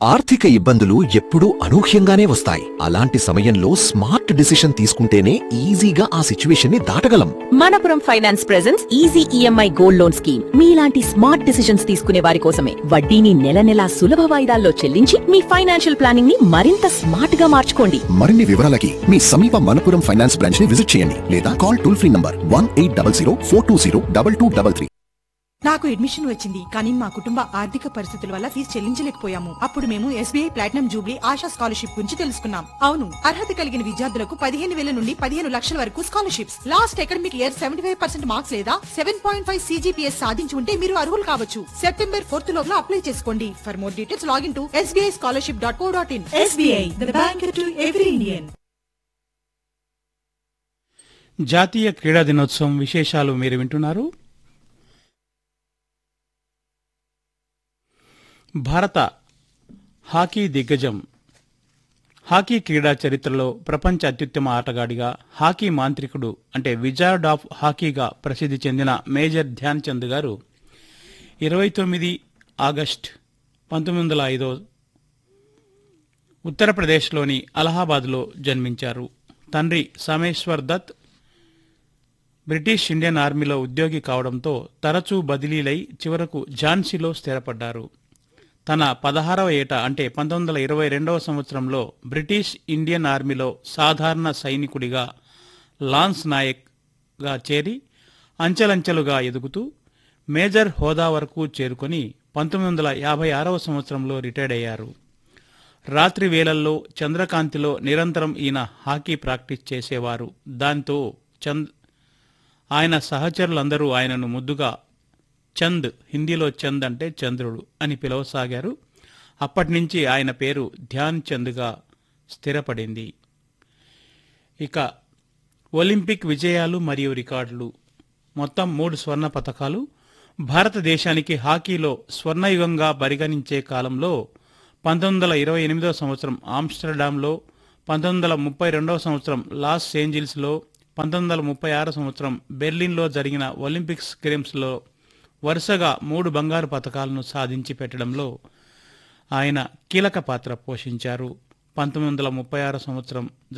ఆర్థిక ఇబ్బందులు ఎప్పుడూ అనూహ్యంగానే వస్తాయి అలాంటి సమయంలో స్మార్ట్ డిసిషన్ తీసుకుంటేనే ఈజీగా ఆ సిచ్యువేషన్ ని దాటగలం Manappuram finance presents easy EMI gold loan scheme మీలాంటి స్మార్ట్ డిసిషన్స్ తీసుకునే వారి కోసమే వడ్డీని నెల నెలా సులభ వాయిదాల్లో చెల్లించి మీ ఫైనాన్షియల్ ప్లానింగ్ ని మరింత స్మార్ట్ గా మార్చుకోండి మరిన్ని వివరాలకి మీ సమీప మనపురం ఫైనాన్స్ బ్రాంచ్ ని విజిట్ చేయండి లేదా call toll free number one eight double zero four two zero double two double three నాకు అడ్మిషన్ వచ్చింది కానీ మా కుటుంబ ఆర్థిక పరిస్థితుల వల్ల ఫీజు చెల్లించలేకపోయాము అప్పుడు మేము SBI platinum jubilee Asha scholarship గురించి తెలుసుకున్నాం అవును అర్హత కలిగిన విద్యార్థులకు పదిహేను వేల నుండి పదిహేను లక్షల వరకు scholarships last academic year seventy five percent marks లేదా సెవెన్ పాయింట్ ఫైవ్ సీజీపీఎస్ సాధించి ఉంటే మీరు అర్హులు కావచ్చు సెప్టెంబర్ ఫోర్త్ లోపల అప్లై చేసుకోండి for more details login to SBI scholarship dot co dot in SBI bank to every Indian జాతీయ క్రీడా దినోత్సవం విశేషాలు మీరు వింటున్నారు భారత హాకీ దిగ్గజం హాకీ క్రీడా చరిత్రలో ప్రపంచ అత్యుత్తమ ఆటగాడిగా హాకీ మాంత్రికుడు అంటే విజార్డ్ ఆఫ్ హాకీగా ప్రసిద్ధి చెందిన మేజర్ ధ్యాన్ చంద్ గారు ఇరవై తొమ్మిది ఆగస్ట్ పంతొమ్మిది వందల ఐదో ఉత్తరప్రదేశ్లోని అలహాబాద్లో జన్మించారు తండ్రి సమేశ్వర్ దత్ బ్రిటిష్ ఇండియన్ ఆర్మీలో ఉద్యోగి కావడంతో తరచూ బదిలీలై చివరకు ఝాన్సీలో స్థిరపడ్డారు తన పదహారవ ఏట అంటే పంతొమ్మిది వందల ఇరవై రెండవ సంవత్సరంలో బ్రిటిష్ ఇండియన్ ఆర్మీలో సాధారణ సైనికుడిగా లాన్స్ నాయక్గా చేరి అంచెలంచెలుగా ఎదుగుతూ మేజర్ హోదా వరకు చేరుకొని పంతొమ్మిది వందల యాభై ఆరవ సంవత్సరంలో రిటైర్డ్ అయ్యారు రాత్రి వేళల్లో చంద్రకాంతిలో నిరంతరం ఈయన హాకీ ప్రాక్టీస్ చేసేవారు దాంతో చంద్ ఆయన సహచరులందరూ ఆయనను ముద్దుగా చంద్ హిందీలో చంద్ అంటే చంద్రుడు అని పిలవసాగారు అప్పటి నుంచి ఆయన పేరు ధ్యాన్ చంద్గా స్థిరపడింది ఇక ఒలింపిక్ విజయాలు మరియు రికార్డులు మొత్తం మూడు స్వర్ణ పతకాలు భారతదేశానికి హాకీలో స్వర్ణయుగంగా పరిగణించే కాలంలో పంతొమ్మిది వందల ఇరవై ఎనిమిదవ సంవత్సరం ఆమ్స్టర్డామ్లో పంతొమ్మిది వందల ముప్పై రెండవ సంవత్సరం లాస్ ఏంజిల్స్లో పంతొమ్మిది వందల ముప్పై ఆరు సంవత్సరం బెర్లిన్లో జరిగిన ఒలింపిక్స్ గేమ్స్లో వరుసగా మూడు బంగారు పతకాలను సాధించి పెట్టడంలో ఆయన కీలక పాత్ర పోషించారు పంతొమ్మిది వందల ముప్పై ఆరు సంవత్సరం